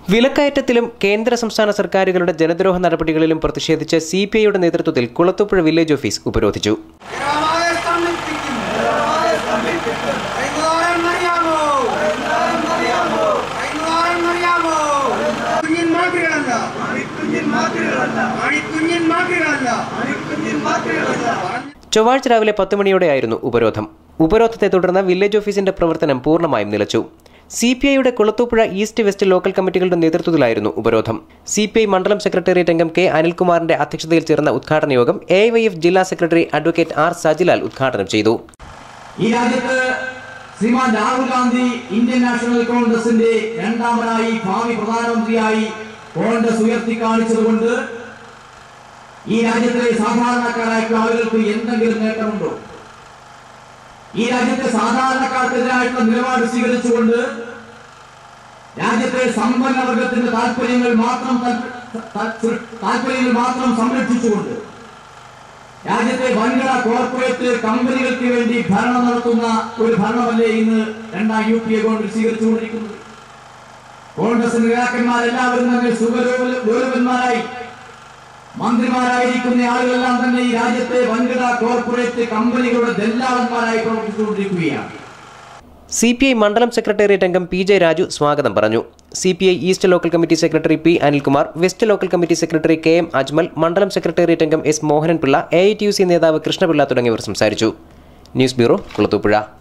വിലക്കയറ്റത്തിലും കേന്ദ്ര സംസ്ഥാന സർക്കാരുകളുടെ ജനദ്രോഹ നടപടികളിലും പ്രതിഷേധിച്ച് സി പി ഐയുടെ നേതൃത്വത്തിൽ കുളത്തൂപ്പുഴ വില്ലേജ് ഓഫീസ് ഉപരോധിച്ചു നിരവധി സ്തംഭിപ്പിക്കുന്നു. കൈകുതാരം അറിയാമോ? കൈകുതാരം അറിയാമോ? കുഞ്ഞിൻ മാതൃകളല്ല. മണിക്കുഞ്ഞിൻ മാതൃകളല്ല. ചൊവ്വാഴ്ച രാവിലെ പത്ത് മണിയോടെയായിരുന്നു ഉപരോധം ഉപരോധത്തെ തുടർന്ന് വില്ലേജ് ഓഫീസിന്റെ പ്രവർത്തനം പൂർണ്ണമായും നിലച്ചു സി പി ഐയുടെ കുളത്തൂപ്പുഴ ഈസ്റ്റ് വെസ്റ്റ് ലോക്കൽ കമ്മിറ്റികളുടെ നേതൃത്വത്തിലായിരുന്നു ഉപരോധം സി പി ഐ മണ്ഡലം സെക്രട്ടേറിയറ്റ് അംഗം കെ അനിൽകുമാറിന്റെ അധ്യക്ഷതയിൽ ചേർന്ന ഉദ്ഘാടന യോഗം എ വൈ എഫ് ജില്ലാ സെക്രട്ടറി അഡ്വക്കേറ്റ് ആർ സജിലാൽ ഉദ്ഘാടനം ചെയ്തു ഈ രാജ്യത്ത് ശ്രീമാൻ രാഹുൽ ഗാന്ധി ഇന്ത്യൻ നാഷണൽ കോൺഗ്രസിന്റെ രണ്ടാമനായി ഭാവി പ്രധാനമന്ത്രിയായി കോൺഗ്രസ് ഉയർത്തി കാണിച്ചതുകൊണ്ട് ഈ രാജ്യത്തിലെ സാധാരണക്കാരായിട്ടുള്ള ആളുകൾക്ക് എന്തെങ്കിലും നേട്ടമുണ്ടോ ഈ രാജ്യത്തെ സാധാരണക്കാർക്കെതിരായിട്ടുള്ള നിലപാട് സ്വീകരിച്ചുകൊണ്ട് രാജ്യത്തെ സമ്പന്ന വർഗത്തിന്റെ താല്പര്യങ്ങൾ മാത്രം താല്പ- താ- താല്പര്യങ്ങൾ മാത്രം സംരക്ഷിച്ചുകൊണ്ട് രാജ്യത്തെ വൻകിട കോർപ്പറേറ്റ് കമ്പനികൾക്ക് വേണ്ടി ഭരണം നടത്തുന്ന ഒരു ഭരണമല്ലേ ഇന്ന് രണ്ടാം യു പി എ കോൺഗ്രസ് സ്വീകരിച്ചുകൊണ്ടിരിക്കുന്നത് കോൺഗ്രസ് നേതാക്കന്മാരെല്ലാവരും തന്നെ സുഖലോകന്മാരായി മന്ത്രിമാരായിരിക്കുന്ന ആളുകളെല്ലാം തന്നെ ഈ രാജ്യത്തെ വൻകിട കോർപ്പറേറ്റ് കമ്പനികളുടെ ദല്ലാളന്മാരായി പ്രവർത്തിച്ചുകൊണ്ടിരിക്കുകയാണ് സി പി ഐ മണ്ഡലം സെക്രട്ടേറിയറ്റ് അംഗം പി ജെ രാജു സ്വാഗതം പറഞ്ഞു C P I east local committee secretary P Anilkumar west local committee secretary K M Ajmal മണ്ഡലം സെക്രട്ടേറിയറ്റ് അംഗം S Mohanan Pillai A I T U C നേതാവ് കൃഷ്ണപിള്ള തുടങ്ങിയവർ സംസാരിച്ചു ന്യൂസ് ബ്യൂറോ കുളത്തൂപ്പുഴ